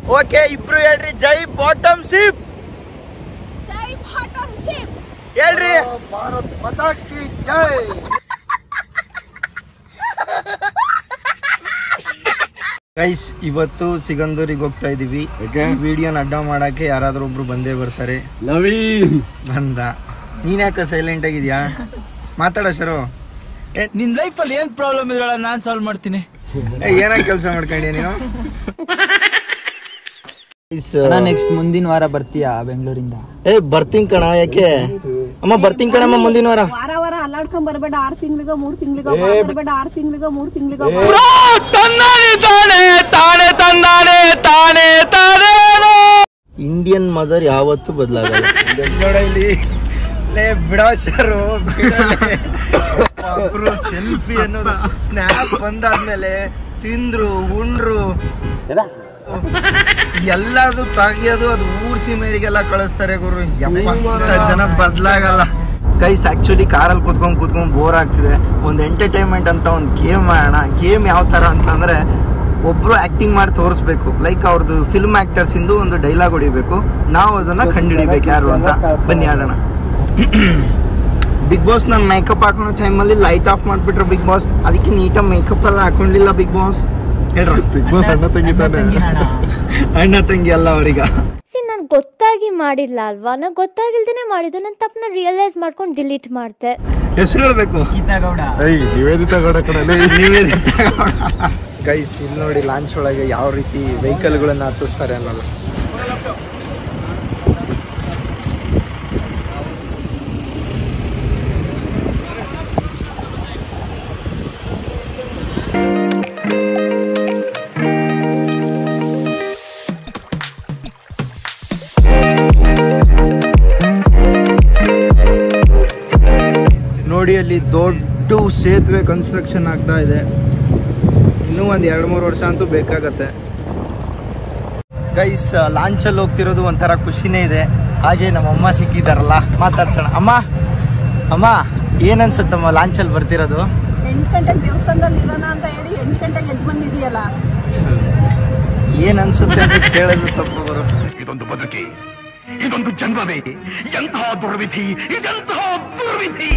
Okay ಇಬ್ರು ಹೇಳ್ರಿ ಜೈ ಬಾಟಮ್ ಶಿಪ್ ಜೈ ಬಾಟಮ್ ಶಿಪ್ ಹೇಳ್ರಿ ಭಾರತ್ ಮಾತಾ ಕಿ ಜೈ ಗೈಸ್ ಇವತ್ತು ಸಿಗಂದೂರಿಗೆ ಹೋಗ್ತಾ ಇದೀವಿ ವಿಡಿಯೋನ ಅಡ್ಡ ಮಾಡಕ್ಕೆ ಯಾರಾದ್ರೂ ಒಬ್ರು ಬಂದೇ ಬರ್ತಾರೆ ನವೀನ್ ಬಂದ ನೀನ್ ಯಾಕೆ ಸೈಲೆಂಟ್ ಆಗಿದ್ಯಾ ಮಾತಾಡೋ ಶರು ನಿನ್ ಲೈಫಲ್ಲಿ ಏನ್ ಪ್ರಾಬ್ಲಮ್ ಇದ್ರಲ್ಲ ನಾನ್ ಸಾಲ್ವ್ ಮಾಡ್ತೀನಿ ಏನಾಗ ಕೆಲಸ ಮಾಡ್ಕೊಂಡಿ ನೀನು Guys, ನೆಕ್ಸ್ಟ್ ಮುಂದಿನ ವಾರ ಬರ್ತೀಯಾ ಬೆಂಗಳೂರಿಂದ ಏ ಬರ್ತೀನಿ ಕಣ ಯಾಕೆ ಅಮ್ಮ ಬರ್ತೀನಿ ಕಣಮ್ಮ ಮುಂದಿನ ವಾರ ವಾರ ವಾರ ಅಲ್ಲಾಡ್ಕೊಂಡ್ ಬರ್ಬೇಡ ಆರ್ ತಿಂಗ್ಳಿಗೋ ಮೂರ್ ತಿಂಗ್ಳಿಗೋ ಬರ್ಬೇಡ ಆರ್ ತಿಂಗ್ಳಿಗೋ ಮೂರ್ ತಿಂಗ್ಳಿಗೋ ತಂದಾನೆ ತಾನೆ ತಾನೆ ತಂದಾನೆ ತಾನೆ ತಾನೇ ಇಂಡಿಯನ್ ಮದರ್ ಯಾವತ್ತೂ ಬದಲಾಗಲ್ಲ ನೋಡ ಇಲ್ಲಿ ಲೇ ಬಿಡೋ ಶರು ಸೆಲ್ಫಿ ಅನ್ನೋದು ಸ್ನ್ಯಾಪ್ ಬಂದಾದ್ಮೇಲೆ ತಿಂದ್ರು ಉಂಡ್ರು ಎಲ್ಲದು ತೆಗಿಯೋದು ಅದು ಊರ್ ಸೀಮೆರಿಗೆಲ್ಲ ಕಳಿಸ್ತಾರೆ ಗುರು ಎಪ್ಪತ್ತ ಜನ ಬದಲಾಗಲ್ಲ ಗೈಸ್ ಆಕ್ಚುಲಿ ಕಾರಲ್ಲಿ ಕುತ್ಕೊಂಡ್ ಕುತ್ಕೊಂಡ್ ಬೋರ್ ಆಗ್ತಿದೆ ಒಂದು ಎಂಟರ್ಟೈನ್ಮೆಂಟ್ ಅಂತ ಒಂದು ಗೇಮ್ ಮಾಡೋಣ ಗೇಮ್ ಯಾವ ತರ ಅಂತಂದ್ರೆ ಒಬ್ರು ಆಕ್ಟಿಂಗ್ ಮಾಡಿ ತೋರಿಸ್ಬೇಕು ಲೈಕ್ ಅವ್ರದ್ದು ಫಿಲ್ಮ್ ಆಕ್ಟರ್ಸ್ ಇಂದು ಒಂದು ಡೈಲಾಗ್ ಹೊಡಿಬೇಕು ನಾವು ಅದನ್ನ ಕಂಡುಹಿಡಿಬೇಕು ಯಾರು ಅಂತ ಬನ್ನಿ ಆಡೋಣ ಬಿಗ್ ಬಾಸ್ ನಾನು ಮೇಕಪ್ ಹಾಕೊಳೋ ಟೈಮಲ್ಲಿ ಲೈಟ್ ಆಫ್ ಮಾಡಿಬಿಟ್ರೆ ಬಿಗ್ ಬಾಸ್ ಅದಕ್ಕೆ ನೀಟಾಗಿ ಮೇಕಪ್ ಎಲ್ಲ ಹಾಕೊಂಡಿಲ್ಲ ಬಿಗ್ ಬಾಸ್ ಹೇಳ್ರಿ ಬಿಗ್ ಬಾಸ್ ಅಣ್ಣ ತಂಗಿತಾನೆ ಅಣ್ಣ ತಂಗಿ ಅಲ್ಲ ಅವ್ರೀಗ ಸಿ ನಾನು ಗೊತ್ತಾಗಿ ಮಾಡಿಲ್ಲ ಅಲ್ವಾ ನಾನು ಗೊತ್ತಾಗಿಲ್ದೇನೆ ಮಾಡಿದ್ದು ನನ್ನ ತಪ್ಪನ್ನ ರಿಯಲೈಸ್ ಮಾಡ್ಕೊಂಡು ಡಿಲೀಟ್ ಮಾಡಿದೆ ಹೆಸರು ಹೇಳ್ಬೇಕು ಏಯ್ ನಿವೇದಿತ ಗೌಡ ಕಡೆ ಗೈಸ್ ಇಲ್ಲಿ ನೋಡಿ ಲಾಂಚ್ ಒಳಗೆ ಯಾವ ರೀತಿ ವೆಹಿಕಲ್ಗಳನ್ನ ಹತ್ತಿಸ್ತಾರೆ ಅನ್ನೋದು ನೋಡಿ ಅಲ್ಲಿ ದೊಡ್ಡ ಸೇತುವೆ ಕನ್ಸ್ಟ್ರಕ್ಷನ್ ಆಗ್ತಾ ಇದೆ ಇನ್ನೂ ಒಂದು ಎರಡು ಮೂರು ವರ್ಷ ಅಂತೂ ಬೇಕಾಗತ್ತೆ ಗೈಸ್ ಲಾಂಚಲ್ಲಿ ಹೋಗ್ತಿರೋದು ಒಂಥರ ಖುಷಿನೇ ಇದೆ ಹಾಗೆ ನಮ್ಮ ಅಮ್ಮ ಸಿಕ್ಕಿದಾರಲ್ಲ ಮಾತಾಡ್ಸೋಣ ಅಮ್ಮ ಅಮ್ಮ ಏನ್ ಅನ್ಸುತ್ತಮ್ಮ ಲಾಂಚಲ್ಲಿ ಬರ್ತಿರೋದು ಎಂಟು ಗಂಟೆಗೆ ದೇವಸ್ಥಾನದಲ್ಲಿ ಇರೋಣ ಅಂತ ಹೇಳಿ ಎಂಟು ಗಂಟೆಗೆ ಎದ್ದು ಬಂದಿದೀಯಲ್ಲ ಏನ್ ಅನ್ಸುತ್ತೆ ಅಂತ ಕೇಳೋದು ತಪ್ಪು ಬರು ಇದೊಂದು ಬದುಕಿ ಇದೊಂದು ಜನ್ಮವೇ ಎಂತಹ ದುರ್ವಿಧಿ ಇದೆಂತಹ ದುರ್ವಿಧಿ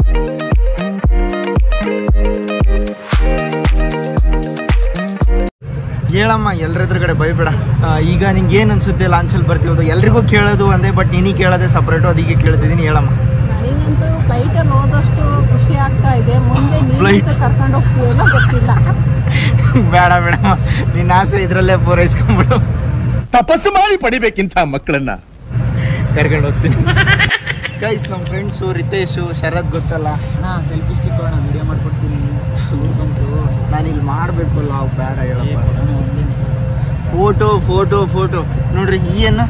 ಹೇಳಮ್ಮ ಎಲ್ರೆದ್ರುಗಡೆ ಭಯಬೇಡ ಆ, ಈಗ ನಿಂಗೆ ಏನು ಅನ್ಸುತ್ತೆ ಲಾಂಚಲ್ಲಿ ಬರ್ತಿರೋದು ಎಲ್ರಿಗೂ ಕೇಳೋದು ಒಂದೇ ಬಟ್ ನಿನಗೆ ಕೇಳೋದೇ ಸಪ್ರೇಟು ಅದಕ್ಕೆ ಕೇಳ್ತಿದ್ದೀನಿ ಹೇಳಮ್ಮ ನನಗಂತೂ ಫ್ಲೈಟಲ್ಲಿ ಹೋದಷ್ಟು ಖುಷಿ ಆಗ್ತಾ ಇದೆ ಮುಂದೆ Flight? ನೀನು ಕರ್ಕೊಂಡು ಹೋಗ್ತೀಯೋ ಗೊತ್ತಿಲ್ಲ ಬೇಡ ಬೇಡಮ್ಮ ನಿನ್ನ ಆಸೆ ಇದರಲ್ಲೇ ಪೂರೈಸ್ಕೊಂಬಿಡು ತಪಸ್ಸು ಮಾಡಿ ಪಡಿಬೇಕಿಂತ ಮಕ್ಕಳನ್ನ ಕರ್ಕೊಂಡು ಹೋಗ್ತೀನಿ ಗೈಸ್ ನಮ್ಮ ಫ್ರೆಂಡ್ಸು ರಿತೇಶು ಶರತ್ ಗೊತ್ತಲ್ಲ ಸೆಲ್ಫಿ ಸ್ಟಿಕ್ ನಾನು ವಿಡಿಯೋ ಮಾಡ್ಕೊಡ್ತೀನಿ ಊರ್ ಬಂತು ನಾನು ಇಲ್ಲಿ ಮಾಡಬೇಕಲ್ಲ ಅವು ಬೇಡ ಹೇಳಪ್ಪ ಫೋಟೋ ಫೋಟೋ ಫೋಟೋ ನೋಡ್ರಿ ಈ ಏನು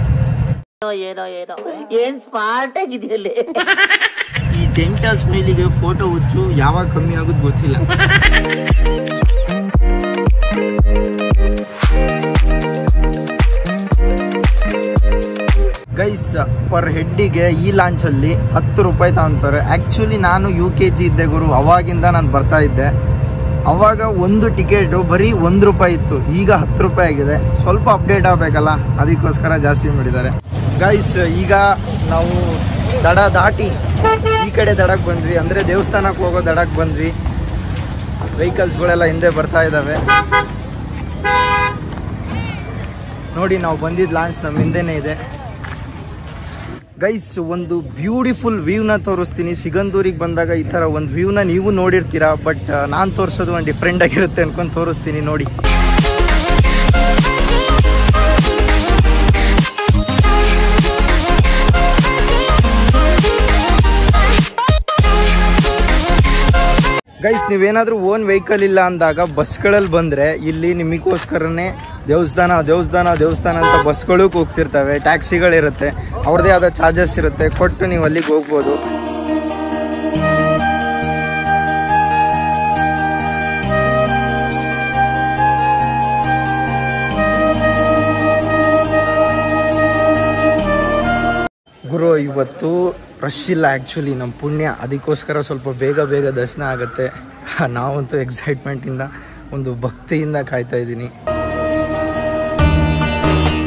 ಈ ಡೆಂಟಲ್ ಸ್ಮೈಲಿಗೆ ಫೋಟೋ ಹುಚ್ಚು ಯಾವಾಗ ಕಮ್ಮಿ ಆಗೋದು ಗೊತ್ತಿಲ್ಲ ಗೈಸ್ ಪರ್ ಹೆಡ್ಡಿಗೆ ಈ ಲಾಂಚಲ್ಲಿ ಹತ್ತು ರೂಪಾಯಿ ತಗೊಂತಾರೆ ಆ್ಯಕ್ಚುಲಿ ನಾನು ಯು ಕೆ ಜಿ ಇದ್ದೆ ಗುರು ಅವಾಗಿಂದ ನಾನು ಬರ್ತಾ ಇದ್ದೆ ಅವಾಗ ಒಂದು ಟಿಕೆಟು ಬರೀ ಒಂದು ರೂಪಾಯಿ ಇತ್ತು ಈಗ ಹತ್ತು ರೂಪಾಯಿ ಆಗಿದೆ ಸ್ವಲ್ಪ ಅಪ್ಡೇಟ್ ಆಗಬೇಕಲ್ಲ ಅದಕ್ಕೋಸ್ಕರ ಜಾಸ್ತಿ ಮಾಡಿದ್ದಾರೆ ಗೈಸ್ ಈಗ ನಾವು ದಡ ದಾಟಿ ಈ ಕಡೆ ದಡಕ್ಕೆ ಬಂದ್ವಿ ಅಂದರೆ ದೇವಸ್ಥಾನಕ್ಕೆ ಹೋಗೋ ದಡಕ್ಕೆ ಬಂದ್ವಿ ವೆಹಿಕಲ್ಸ್ಗಳೆಲ್ಲ ಹಿಂದೆ ಬರ್ತಾ ಇದ್ದಾವೆ ನೋಡಿ ನಾವು ಬಂದಿದ್ದ ಲಾಂಚ್ ನಮ್ಮ ಹಿಂದೆನೇ ಇದೆ ಗೈಸ್ ಒಂದು ಬ್ಯೂಟಿಫುಲ್ ವ್ಯೂನ ತೋರಿಸ್ತೀನಿ ಸಿಗಂದೂರಿಗೆ ಬಂದಾಗ ಈ ಥರ ಒಂದು ವ್ಯೂನ ನೀವು ನೋಡಿರ್ತೀರಾ ಬಟ್ ನಾನು ತೋರಿಸೋದು ಒಂದು ಡಿಫ್ರೆಂಟ್ ಆಗಿರುತ್ತೆ ಅನ್ಕೊಂಡು ತೋರಿಸ್ತೀನಿ ನೋಡಿ ಗೈಸ್ ನೀವೇನಾದ್ರೂ ಓನ್ ವೆಹಿಕಲ್ ಇಲ್ಲ ಅಂದಾಗ ಬಸ್ಗಳಲ್ಲಿ ಬಂದ್ರೆ ಇಲ್ಲಿ ನಿಮಗೋಸ್ಕರನೇ ದೇವಸ್ಥಾನ ದೇವಸ್ಥಾನ ದೇವಸ್ಥಾನ ಅಂತ ಬಸ್ಗಳು ಹೋಗ್ತಿರ್ತವೆ ಟ್ಯಾಕ್ಸಿಗಳಿರುತ್ತೆ ಅವ್ರದ್ದೇ ಆದ ಚಾರ್ಜಸ್ ಇರುತ್ತೆ ಕೊಟ್ಟು ನೀವು ಅಲ್ಲಿಗೆ ಹೋಗ್ಬೋದು ಗುರು ಇವತ್ತು ರಶ್ ಇಲ್ಲ ಆ್ಯಕ್ಚುಲಿ ನಮ್ಮ ಪುಣ್ಯ ಅದಕ್ಕೋಸ್ಕರ ಸ್ವಲ್ಪ ಬೇಗ ಬೇಗ ದರ್ಶನ ಆಗುತ್ತೆ ನಾವಂತೂ ಎಕ್ಸೈಟ್ಮೆಂಟಿಂದ ಒಂದು ಭಕ್ತಿಯಿಂದ ಕಾಯ್ತಾ ಇದ್ದೀನಿ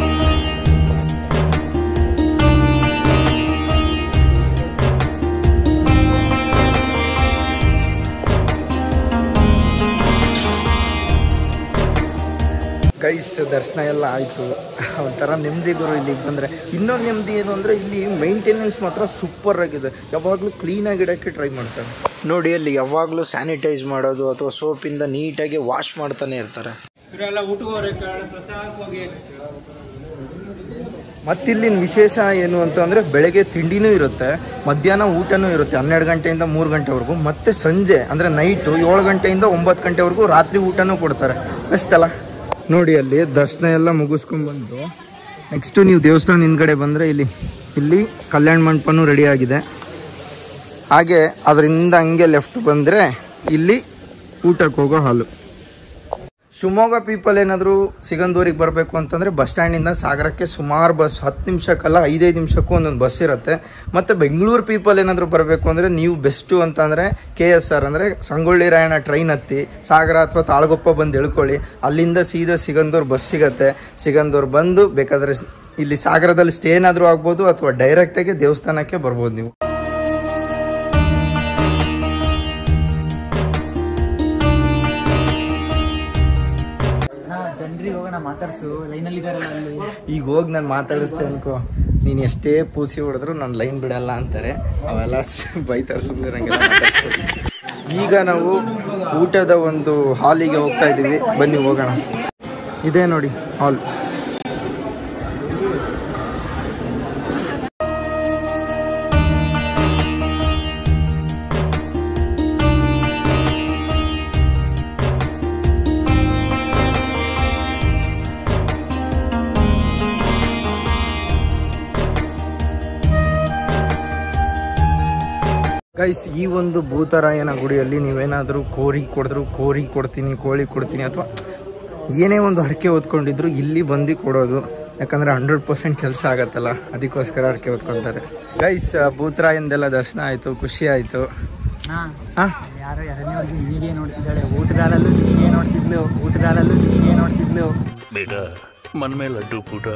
ದರ್ಶನ ಎಲ್ಲ ಆಯಿತು ಒಂಥರ ನೆಮ್ಮದಿ ಗುರು ಇಲ್ಲಿಗೆ ಬಂದರೆ ಇನ್ನೊಂದು ನೆಮ್ಮದಿ ಏನು ಅಂದರೆ ಇಲ್ಲಿ ಮೈಂಟೆನೆನ್ಸ್ ಮಾತ್ರ ಸೂಪರ್ ಆಗಿದೆ ಯಾವಾಗಲೂ ಕ್ಲೀನಾಗಿ ಇಡೋಕ್ಕೆ ಟ್ರೈ ಮಾಡ್ತಾರೆ ನೋಡಿ ಅಲ್ಲಿ ಯಾವಾಗಲೂ ಸ್ಯಾನಿಟೈಸ್ ಮಾಡೋದು ಅಥವಾ ಸೋಪಿಂದ ನೀಟಾಗಿ ವಾಶ್ ಮಾಡ್ತಾನೆ ಇರ್ತಾರೆ ಮತ್ತಿಲ್ಲಿನ ವಿಶೇಷ ಏನು ಅಂತಂದರೆ ಬೆಳಗ್ಗೆ ತಿಂಡಿನೂ ಇರುತ್ತೆ ಮಧ್ಯಾಹ್ನ ಊಟನೂ ಇರುತ್ತೆ ಹನ್ನೆರಡು ಗಂಟೆಯಿಂದ ಮೂರು ಗಂಟೆವರೆಗೂ ಮತ್ತೆ ಸಂಜೆ ಅಂದರೆ ನೈಟು ಏಳು ಗಂಟೆಯಿಂದ ಒಂಬತ್ತು ಗಂಟೆವರೆಗೂ ರಾತ್ರಿ ಊಟನೂ ಕೊಡ್ತಾರೆ ಬೆಸ್ಟ್ ಅಲ್ಲ ನೋಡಿ ಅಲ್ಲಿ ದರ್ಶನ ಎಲ್ಲ ಮುಗಿಸ್ಕೊಂಡ್ಬಂದು ನೆಕ್ಸ್ಟು ನೀವು ದೇವಸ್ಥಾನ ಹಿಂದ್ಗಡೆ ಬಂದರೆ ಇಲ್ಲಿ ಇಲ್ಲಿ ಕಲ್ಯಾಣ ಮಂಟಪನೂ ರೆಡಿ ಆಗಿದೆ ಹಾಗೆ ಅದರಿಂದ ಹಂಗೆ ಲೆಫ್ಟ್ ಬಂದರೆ ಇಲ್ಲಿ ಊಟಕ್ಕೆ ಹೋಗೋ ಹಾಲು ಶಿವಮೊಗ್ಗ ಪೀಪಲ್ ಏನಾದರೂ ಸಿಗಂದೂರಿಗೆ ಬರಬೇಕು ಅಂತಂದರೆ ಬಸ್ ಸ್ಟ್ಯಾಂಡಿಂದ ಸಾಗರಕ್ಕೆ ಸುಮಾರು ಬಸ್ ಹತ್ತು ನಿಮಿಷಕ್ಕಲ್ಲ ಐದೈದು ನಿಮಿಷಕ್ಕೂ ಒಂದೊಂದು ಬಸ್ ಇರುತ್ತೆ ಮತ್ತು ಬೆಂಗಳೂರು ಪೀಪಲ್ ಏನಾದರೂ ಬರಬೇಕು ಅಂದರೆ ನೀವು ಬೆಸ್ಟು ಅಂತಂದರೆ ಕೆ ಎಸ್ ಆರ್ ಅಂದರೆ ಸಂಗೊಳ್ಳಿ ರಾಯಣ್ಣ ಟ್ರೈನ್ ಹತ್ತಿ ಸಾಗರ ಅಥವಾ ತಾಳಗೊಪ್ಪ ಬಂದು ಇಳ್ಕೊಳ್ಳಿ ಅಲ್ಲಿಂದ ಸೀದಾ ಸಿಗಂದೂರು ಬಸ್ ಸಿಗತ್ತೆ ಸಿಗಂದೂರು ಬಂದು ಬೇಕಾದರೆ ಇಲ್ಲಿ ಸಾಗರದಲ್ಲಿ ಸ್ಟೇ ಏನಾದರೂ ಆಗ್ಬೋದು ಅಥವಾ ಡೈರೆಕ್ಟಾಗಿ ದೇವಸ್ಥಾನಕ್ಕೆ ಬರ್ಬೋದು ನೀವು ಜನರಿಗೆ ಹೋಗೋಣ ಮಾತಾಡ್ಸು ಲೈನಲ್ಲಿ ಇದಾರಲ್ಲ ಅಲ್ಲಿ ಈಗ ಹೋಗಿ ನಾನು ಮಾತಾಡಿಸ್ತೆ ಅನ್ಕೋ ನೀನು ಎಷ್ಟೇ ಪೂಸಿ ಹೊಡೆದ್ರು ನಾನು ಲೈನ್ ಬಿಡಲ್ಲ ಅಂತಾರೆ ಅವೆಲ್ಲ ಸ್- ಬೈತಾರೆ ಸುಮ್ಮನೆ ಈಗ ನಾವು ಊಟದ ಒಂದು ಹಾಲಿಗೆ ಹೋಗ್ತಾ ಇದ್ದೀವಿ ಬನ್ನಿ ಹೋಗೋಣ ಇದೇ ನೋಡಿ ಹಾಲ್ ಗೈಸ್ ಈ ಒಂದು ಭೂತರಾಯನ ಗುಡಿಯಲ್ಲಿ ನೀವೇನಾದರೂ ಕೋರಿ ಕೊಡಿದ್ರು ಕೋರಿ ಕೊಡ್ತೀನಿ ಕೋಳಿ ಕೊಡ್ತೀನಿ ಅಥವಾ ಏನೇ ಒಂದು ಹರಕೆ ಹೊತ್ಕೊಂಡಿದ್ರು ಇಲ್ಲಿ ಬಂದು ಕೊಡೋದು ಯಾಕಂದ್ರೆ ಹಂಡ್ರೆಡ್ ಪರ್ಸೆಂಟ್ ಕೆಲಸ ಆಗತ್ತಲ್ಲ ಅದಕ್ಕೋಸ್ಕರ ಹರಕೆ ಹೊತ್ಕೊಂತಾರೆ ಗೈಸ್ ಭೂತರಾಯಂದೆಲ್ಲ ದರ್ಶನ ಆಯಿತು ಖುಷಿ ಆಯಿತು ಹಾ ಹಾಂ ಯಾರೋ ಎರಡನೇ ಹುಡುಗಿ ನಿನಗೆ ನೋಡ್ತಿದ್ದಾಳೆ ಊಟದಾಲಲ್ಲೂ ನಿನಗೆ ನೋಡ್ತಿದ್ಲು ಊಟದಾಲಲ್ಲೂ ನಿನಗೆ ನೋಡ್ತಿದ್ಲು ಬೇಟಾ ಮನ್ ಮೇಲೆ ಲಡ್ಡು ಪೂಟ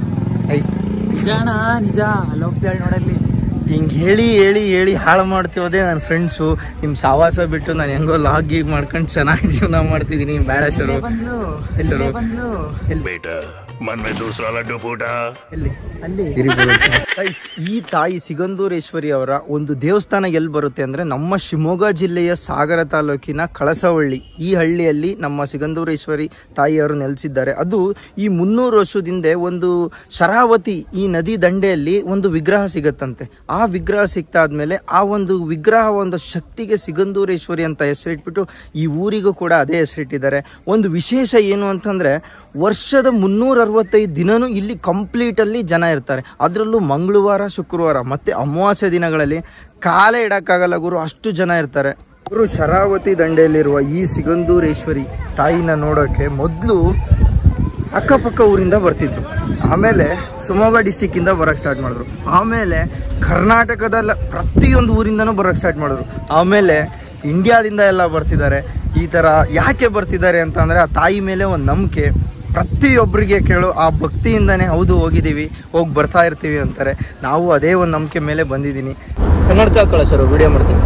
ಐ ನಿಜಾಣ ನಿಜ ಅಲ್ಲಿ ಹೋಗ್ತಾಳೆ ನೋಡಲ್ಲಿ ಹಿಂಗೆ ಹೇಳಿ ಹೇಳಿ ಹೇಳಿ ಹಾಳು ಮಾಡ್ತೀವದೇ ನನ್ನ ಫ್ರೆಂಡ್ಸು ನಿಮ್ಮ ಸಾವಾಸ ಬಿಟ್ಟು ನಾನು ಹೆಂಗೋ ಲಾಗ್ ಗೀಗ್ ಮಾಡ್ಕೊಂಡು ಚೆನ್ನಾಗಿ ಜೀವನ ಮಾಡ್ತಿದ್ದೀನಿ ಬೇಡ ಶರು ಇಲ್ಲೇ ಬಂದ್ಲು ಹೆಸರು? ಇಲ್ಲೇ ಬಂದ್ಲು ಬೇಟಾ ಮನ್ ಮೇಲೆ ದೂಸರಾ ಲಡ್ಡು ಪೂಟ ಎಲ್ಲಿ ಅಲ್ಲಿ Guys, ಈ ತಾಯಿ ಸಿಗಂದೂರೇಶ್ವರಿ ಅವರ ಒಂದು ದೇವಸ್ಥಾನ ಎಲ್ಲಿ ಬರುತ್ತೆ ಅಂದ್ರೆ ನಮ್ಮ ಶಿವಮೊಗ್ಗ ಜಿಲ್ಲೆಯ ಸಾಗರ ತಾಲೂಕಿನ ಕಳಸವಳ್ಳಿ ಈ ಹಳ್ಳಿಯಲ್ಲಿ ನಮ್ಮ ಸಿಗಂದೂರೇಶ್ವರಿ ತಾಯಿಯವರು ನೆಲೆಸಿದ್ದಾರೆ ಅದು ಈ ಮುನ್ನೂರು ವರ್ಷದಿಂದ ಒಂದು ಶರಾವತಿ ಈ ನದಿ ದಂಡೆಯಲ್ಲಿ ಒಂದು ವಿಗ್ರಹ ಸಿಗತ್ತಂತೆ ಆ ವಿಗ್ರಹ ಸಿಕ್ತಾದ್ಮೇಲೆ ಆ ಒಂದು ವಿಗ್ರಹ ಒಂದು ಶಕ್ತಿಗೆ ಸಿಗಂದೂರೇಶ್ವರಿ ಅಂತ ಹೆಸರಿಟ್ಬಿಟ್ಟು ಈ ಊರಿಗೂ ಕೂಡ ಅದೇ ಹೆಸರಿಟ್ಟಿದ್ದಾರೆ ಒಂದು ವಿಶೇಷ ಏನು ಅಂತಂದ್ರೆ ವರ್ಷದ ಮುನ್ನೂರ ಅರವತ್ತೈದು ದಿನನೂ ಇಲ್ಲಿ ಕಂಪ್ಲೀಟ್ ಅಲ್ಲಿ ಜನ ಇರ್ತಾರೆ ಅದರಲ್ಲೂ ಮಂಗಳವಾರ ಶುಕ್ರವಾರ ಮತ್ತೆ ಅಮಾವಾಸ್ಯ ದಿನಗಳಲ್ಲಿ ಕಾಲೇ ಇಡಕ್ಕಾಗಲ್ಲ ಗುರು ಅಷ್ಟು ಜನ ಇರ್ತಾರೆ ಗುರು ಶರಾವತಿ ದಂಡೆಯಲ್ಲಿರುವ ಈ ಸಿಗಂದೂರೇಶ್ವರಿ ತಾಯಿನ ನೋಡೋಕೆ ಮೊದಲು ಅಕ್ಕಪಕ್ಕ ಊರಿಂದ ಬರ್ತಿದ್ರು ಆಮೇಲೆ ಶಿವಮೊಗ್ಗ ಡಿಸ್ಟಿಕ್ಕಿಂದ ಬರೋಕ್ಕೆ ಸ್ಟಾರ್ಟ್ ಮಾಡಿದ್ರು ಆಮೇಲೆ ಕರ್ನಾಟಕದ ಪ್ರತಿಯೊಂದು ಊರಿಂದನೂ ಬರೋಕ್ಕೆ ಸ್ಟಾರ್ಟ್ ಮಾಡಿದ್ರು ಆಮೇಲೆ ಇಂಡಿಯಾದಿಂದ ಎಲ್ಲ ಬರ್ತಿದ್ದಾರೆ ಈ ಥರ ಯಾಕೆ ಬರ್ತಿದ್ದಾರೆ ಅಂತಂದರೆ ಆ ತಾಯಿ ಮೇಲೆ ಒಂದು ನಂಬಿಕೆ ಪ್ರತಿಯೊಬ್ಬರಿಗೆ ಕೇಳು ಆ ಭಕ್ತಿಯಿಂದನೇ ಹೌದು ಹೋಗಿದ್ದೀವಿ ಹೋಗಿ ಬರ್ತಾ ಇರ್ತೀವಿ ಅಂತಾರೆ ನಾವು ಅದೇ ಒಂದು ನಂಬಿಕೆ ಮೇಲೆ ಬಂದಿದ್ದೀನಿ ಕನ್ನಡಕ ಕಳಿಸೋರು ವಿಡಿಯೋ ಮಾಡ್ತೀನಿ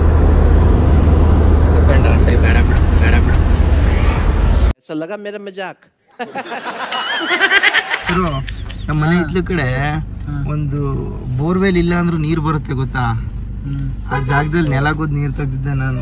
ಕಂಡ ಸರಿ ಬೇಡ ಬಿಡು ಬೇಡ ಬಿಡು ಗುರು, ನಮ್ಮ ಮನೆ ಇತ್ಲ ಕಡೆ ಒಂದು ಬೋರ್ವೆಲ್ ಇಲ್ಲ ಅಂದ್ರೂ ನೀರು ಬರುತ್ತೆ ಗೊತ್ತಾ ಆ ಜಾಗದಲ್ಲಿ ನೆಲ ಗೊದ್ದು ನೀರು ತೆಗ್ದಿದ್ದೆ ನಾನು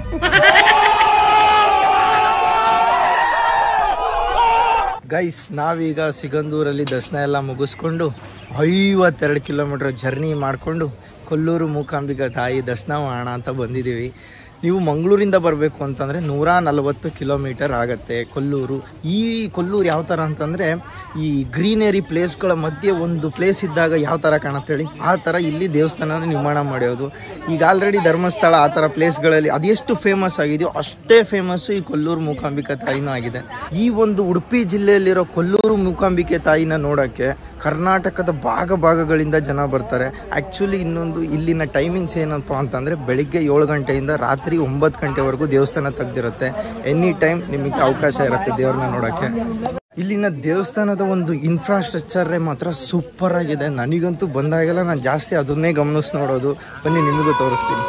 ಗೈಸ್ ನಾವೀಗ ಸಿಗಂದೂರಲ್ಲಿ ದರ್ಶನ ಎಲ್ಲ ಮುಗಿಸ್ಕೊಂಡು ಐವತ್ತೆರಡು ಕಿಲೋಮೀಟರ್ ಜರ್ನಿ ಮಾಡಿಕೊಂಡು ಕೊಲ್ಲೂರು ಮೂಕಾಂಬಿಕಾ ತಾಯಿ ದರ್ಶನ ಮಾಡೋಣ ಅಂತ ಬಂದಿದ್ದೀವಿ ನೀವು ಮಂಗಳೂರಿಂದ ಬರಬೇಕು ಅಂತಂದರೆ ನೂರ ನಲವತ್ತು ಕಿಲೋಮೀಟರ್ ಆಗುತ್ತೆ ಕೊಲ್ಲೂರು ಈ ಕೊಲ್ಲೂರು ಯಾವ ಥರ ಅಂತಂದರೆ ಈ ಗ್ರೀನರಿ ಪ್ಲೇಸ್ಗಳ ಮಧ್ಯೆ ಒಂದು ಪ್ಲೇಸ್ ಇದ್ದಾಗ ಯಾವ ಥರ ಕಾಣುತ್ತೆ ಹೇಳಿ ಆ ಥರ ಇಲ್ಲಿ ದೇವಸ್ಥಾನ ನಿರ್ಮಾಣ ಮಾಡೋದು ಈಗ ಆಲ್ರೆಡಿ ಧರ್ಮಸ್ಥಳ ಆ ಥರ ಪ್ಲೇಸ್ಗಳಲ್ಲಿ ಅದೆಷ್ಟು ಫೇಮಸ್ ಆಗಿದೆಯೋ ಅಷ್ಟೇ ಫೇಮಸ್ಸು ಈ ಕೊಲ್ಲೂರು ಮೂಕಾಂಬಿಕಾ ತಾಯಿನೂ ಆಗಿದೆ ಈ ಒಂದು ಉಡುಪಿ ಜಿಲ್ಲೆಯಲ್ಲಿರೋ ಕೊಲ್ಲೂರು ಮೂಕಾಂಬಿಕೆ ತಾಯಿನ ನೋಡೋಕ್ಕೆ ಕರ್ನಾಟಕದ ಭಾಗ ಭಾಗಗಳಿಂದ ಜನ ಬರ್ತಾರೆ ಆ್ಯಕ್ಚುಲಿ ಇನ್ನೊಂದು ಇಲ್ಲಿನ ಟೈಮಿಂಗ್ಸ್ ಏನಪ್ಪ ಅಂತಂದರೆ ಬೆಳಿಗ್ಗೆ ಏಳು ಗಂಟೆಯಿಂದ ರಾತ್ರಿ ಒಂಬತ್ತು ಗಂಟೆವರೆಗೂ ದೇವಸ್ಥಾನ ತೆಗ್ದಿರುತ್ತೆ ಎನಿ ಟೈಮ್ ನಿಮಗೆ ಅವಕಾಶ ಇರುತ್ತೆ ದೇವ್ರನ್ನ ನೋಡೋಕ್ಕೆ ಇಲ್ಲಿನ ದೇವಸ್ಥಾನದ ಒಂದು ಇನ್ಫ್ರಾಸ್ಟ್ರಕ್ಚರೇ ಮಾತ್ರ ಸೂಪರ್ ಆಗಿದೆ ನನಗಂತೂ ಬಂದಾಗೆಲ್ಲ ನಾನು ಜಾಸ್ತಿ ಅದನ್ನೇ ಗಮನಿಸಿ ನೋಡೋದು ಬನ್ನಿ ನಿಮಗೂ ತೋರಿಸ್ತೀನಿ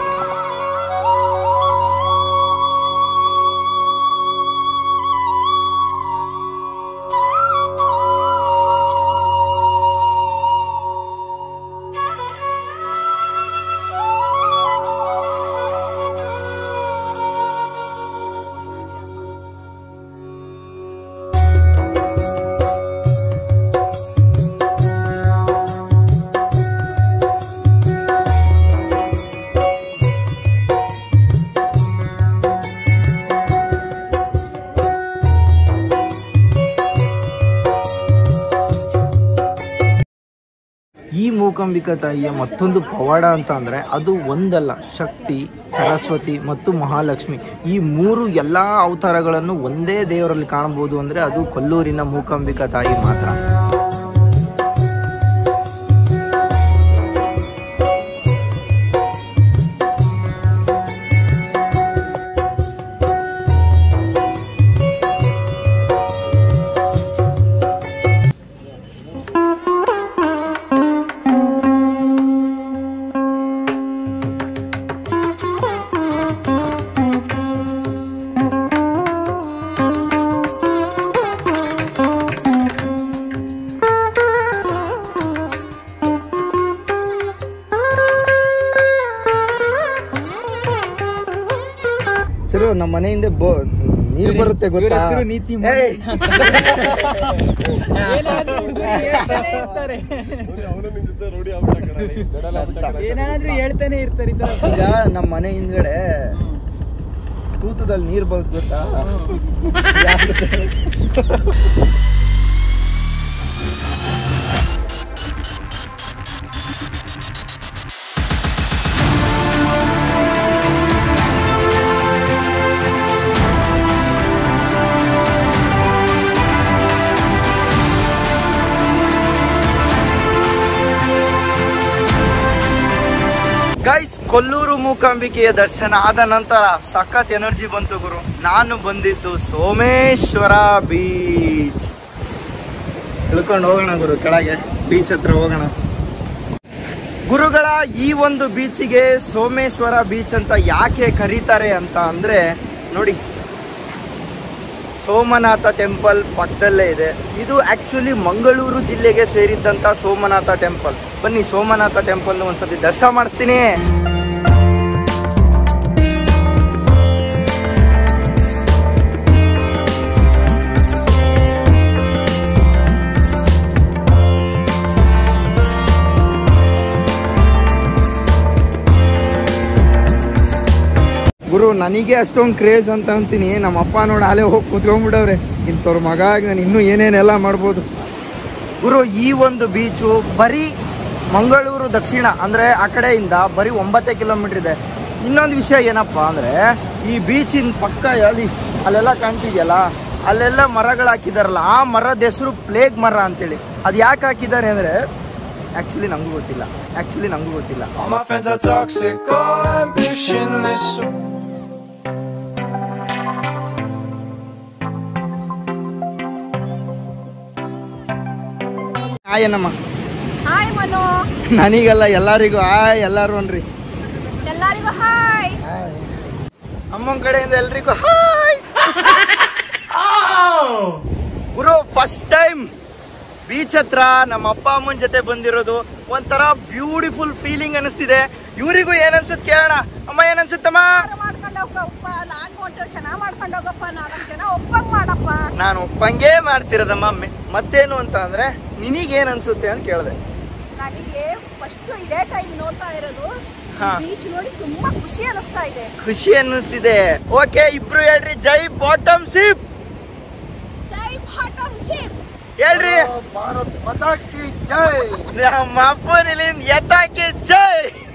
ಈ ಮೂಕಾಂಬಿಕಾ ತಾಯಿಯ ಮತ್ತೊಂದು ಪವಾಡ ಅಂತ ಅಂದರೆ ಅದು ಒಂದಲ್ಲ ಶಕ್ತಿ ಸರಸ್ವತಿ ಮತ್ತು ಮಹಾಲಕ್ಷ್ಮಿ ಈ ಮೂರು ಎಲ್ಲ ಅವತಾರಗಳನ್ನು ಒಂದೇ ದೇವರಲ್ಲಿ ಕಾಣಬಹುದು ಅಂದರೆ ಅದು ಕೊಲ್ಲೂರಿನ ಮೂಕಾಂಬಿಕಾ ತಾಯಿ ಮಾತ್ರ ಸರಿ ನಮ್ಮ ಮನೆಯಿಂದ ಬೋ ನೀರು ಬರುತ್ತೆ ಇವ್ರ ಗೊತ್ತಾ ಹೆಸರು ನೀತಿ ಏಯ್! ಏನಾದ್ರೂ ಹುಡುಗರು ಹೇಳ್ತಾನೆ ಇರ್ತಾರೆ ಏನಾದ್ರೂ ಹೇಳ್ತಾನೆ ಇರ್ತಾರೆ ಈ ತರ ಈಗ ನಮ್ಮ ಮನೆ ಹಿಂದ್ಗಡೆ ತೂತದಲ್ಲಿ ನೀರು ಬರುತ್ತೆ ಗೊತ್ತಾ ಗೈಸ್ ಕೊಲ್ಲೂರು ಮೂಕಾಂಬಿಕೆಯ ದರ್ಶನ ಆದ ನಂತರ ಸಖತ್ ಎನರ್ಜಿ ಬಂತು ಗುರು ನಾನು ಬಂದಿದ್ದು ಸೋಮೇಶ್ವರ ಬೀಚ್ ಇಳ್ಕೊಂಡು ಹೋಗೋಣ ಗುರು ಕೆಳಗೆ ಬೀಚ್ ಹತ್ರ ಹೋಗೋಣ ಗುರುಗಳ ಈ ಒಂದು ಬೀಚಿಗೆ ಸೋಮೇಶ್ವರ ಬೀಚ್ ಅಂತ ಯಾಕೆ ಕರೀತಾರೆ ಅಂತ ಅಂದ್ರೆ ನೋಡಿ ಸೋಮನಾಥ ಟೆಂಪಲ್ ಪಕ್ಕದಲ್ಲೇ ಇದೆ ಇದು ಆಕ್ಚುಲಿ ಮಂಗಳೂರು ಜಿಲ್ಲೆಗೆ ಸೇರಿದ್ದಂತ ಸೋಮನಾಥ ಟೆಂಪಲ್ ಬನ್ನಿ ಸೋಮನಾಥ ಟೆಂಪಲ್ ಒಂದ್ಸತಿ ದರ್ಶನ ಮಾಡಿಸ್ತೀನಿ ಗುರು ನನಗೆ ಅಷ್ಟೊಂದು ಕ್ರೇಜ್ ಅಂತ ಅಂತೀನಿ ನಮ್ಮ ಅಪ್ಪ ನೋಡಿ ಅಲ್ಲೇ ಹೋಗಿ ಕೂತ್ಕೊಂಡ್ಬಿಡವ್ರೆ ಇಂಥವ್ರ ಮಗ ಆಗಿ ನಾನು ಇನ್ನೂ ಏನೇನೆಲ್ಲ ಮಾಡ್ಬೋದು ಗುರು ಈ ಒಂದು ಬೀಚು ಬರೀ ಮಂಗಳೂರು ದಕ್ಷಿಣ ಅಂದ್ರೆ ಆ ಕಡೆಯಿಂದ ಬರೀ ಒಂಬತ್ತೇ ಕಿಲೋಮೀಟರ್ ಇದೆ ಇನ್ನೊಂದು ವಿಷಯ ಏನಪ್ಪ ಅಂದ್ರೆ ಈ ಬೀಚಿನ ಪಕ್ಕ ಅಲ್ಲಿ ಅಲ್ಲೆಲ್ಲ ಕಾಣ್ತಿದ್ಯಲ್ಲ ಅಲ್ಲೆಲ್ಲ ಮರಗಳು ಹಾಕಿದಾರಲ್ಲ ಆ ಮರದ ಹೆಸರು ಪ್ಲೇಗ್ ಮರ ಅಂತೇಳಿ ಅದು ಯಾಕೆ ಹಾಕಿದ್ದಾರೆ ಅಂದ್ರೆ ಆಕ್ಚುಲಿ ನಂಗೂ ಗೊತ್ತಿಲ್ಲ ಆಕ್ಚುಲಿ ನಂಗೂ ಗೊತ್ತಿಲ್ಲ All my friends are toxic, all ambitionless. ಆಯನಮ್ಮ ಹಾಯ್ ಮನು ನನಗಲ್ಲ ಎಲ್ಲರಿಗೂ ಆಯ್ ಎಲ್ಲಾರು ಅನ್ರಿ ಎಲ್ಲರಿಗೂ ಹಾಯ್ ಅಮ್ಮನ ಕಡೆಯಿಂದ ಎಲ್ರಿಗೂ ಹಾಯ್ ಗುರು ಫಸ್ಟ್ ಟೈಮ್ ಬೀಚ್ ಹತ್ರ ನಮ್ಮ ಅಪ್ಪ ಅಮ್ಮನ ಜೊತೆ ಬಂದಿರೋದು ಒಂಥರ ಬ್ಯೂಟಿಫುಲ್ ಫೀಲಿಂಗ್ ಅನಿಸ್ತಿದೆ ಇವರಿಗೂ ಏನ್ ಅನ್ಸುತ್ತೆ ಕೇಳೋಣ ಅಮ್ಮ ಏನ್ ಅನ್ಸುತ್ತಮ್ಮ ಮಾಡ್ಕೊಂಡು ಹೋಗಪ್ಪ ನಾಲ್ಕು ಹೊಂಟು ಚೆನ್ನಾಗಿ ಮಾಡ್ಕೊಂಡು ಹೋಗಪ್ಪ ನಾಲ್ಕು ಜನ ಒಪ್ಪಂಗ್ ಮಾಡಪ್ಪ ನಾನು ಒಪ್ಪಂಗೆ ಮಾಡ್ತಿರೋದಮ್ಮ ಮೆ- ಮತ್ತೇನು ಅಂತ ಅಂದ್ರೆ ನಿನಗೇನ್ ಅನ್ಸುತ್ತೆ ಅಂತ ಕೇಳಿದೆ ನನಗೆ ಫಸ್ಟ್ ಇದೇ ಟೈಮ್ ನೋಡ್ತಾ ಇರೋದು ಹಾ. ಬೀಚ್ ನೋಡಿ ತುಂಬಾ ಖುಷಿ ಅನಿಸ್ತಾ ಇದೆ ಖುಷಿ ಅನ್ನಿಸ್ತಿದೆ ಓಕೆ ಇಬ್ರು ಹೇಳ್ರಿ ಜೈ ಬಾಟಮ್ ಸಿಪ್ ಜೈ ಬಾಟಮ್ ಶಿಪ್ ಹೇಳ್ರಿ ಭಾರತ್ ಮಾತಾ ಕಿ ಜೈ ನಮ್ಮ ಅಪ್ಪನಿಲಿಂದ ಎತ್ತಾಕಿ ಜೈ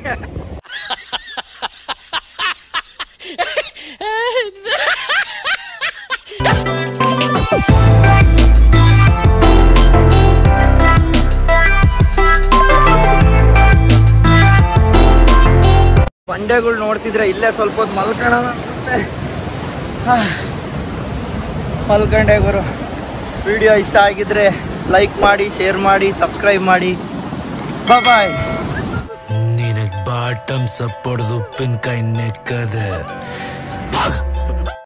ಬಂಡೆಗಳು ನೋಡ್ತಿದ್ರೆ ಇಲ್ಲೇ ಸ್ವಲ್ಪ ಹೊತ್ತು ಮಲ್ಕೊಳ್ಳೋಣ ಅನ್ಸುತ್ತೆ ಹಾ. ಮಲ್ಕೊಂಡೆ ಗುರು ವಿಡಿಯೋ ಇಷ್ಟ ಆಗಿದ್ರೆ ಲೈಕ್ ಮಾಡಿ ಶೇರ್ ಮಾಡಿ ಸಬ್ಸ್ಕ್ರೈಬ್ ಮಾಡಿ ಬಾಯ್ ನಿನಗ್ ಬಾಟಮ್ ಸಪ್ಪೊಡ್ದು ಉಪ್ಪಿನಕಾಯಿ ನೆಕ್ಕದೆ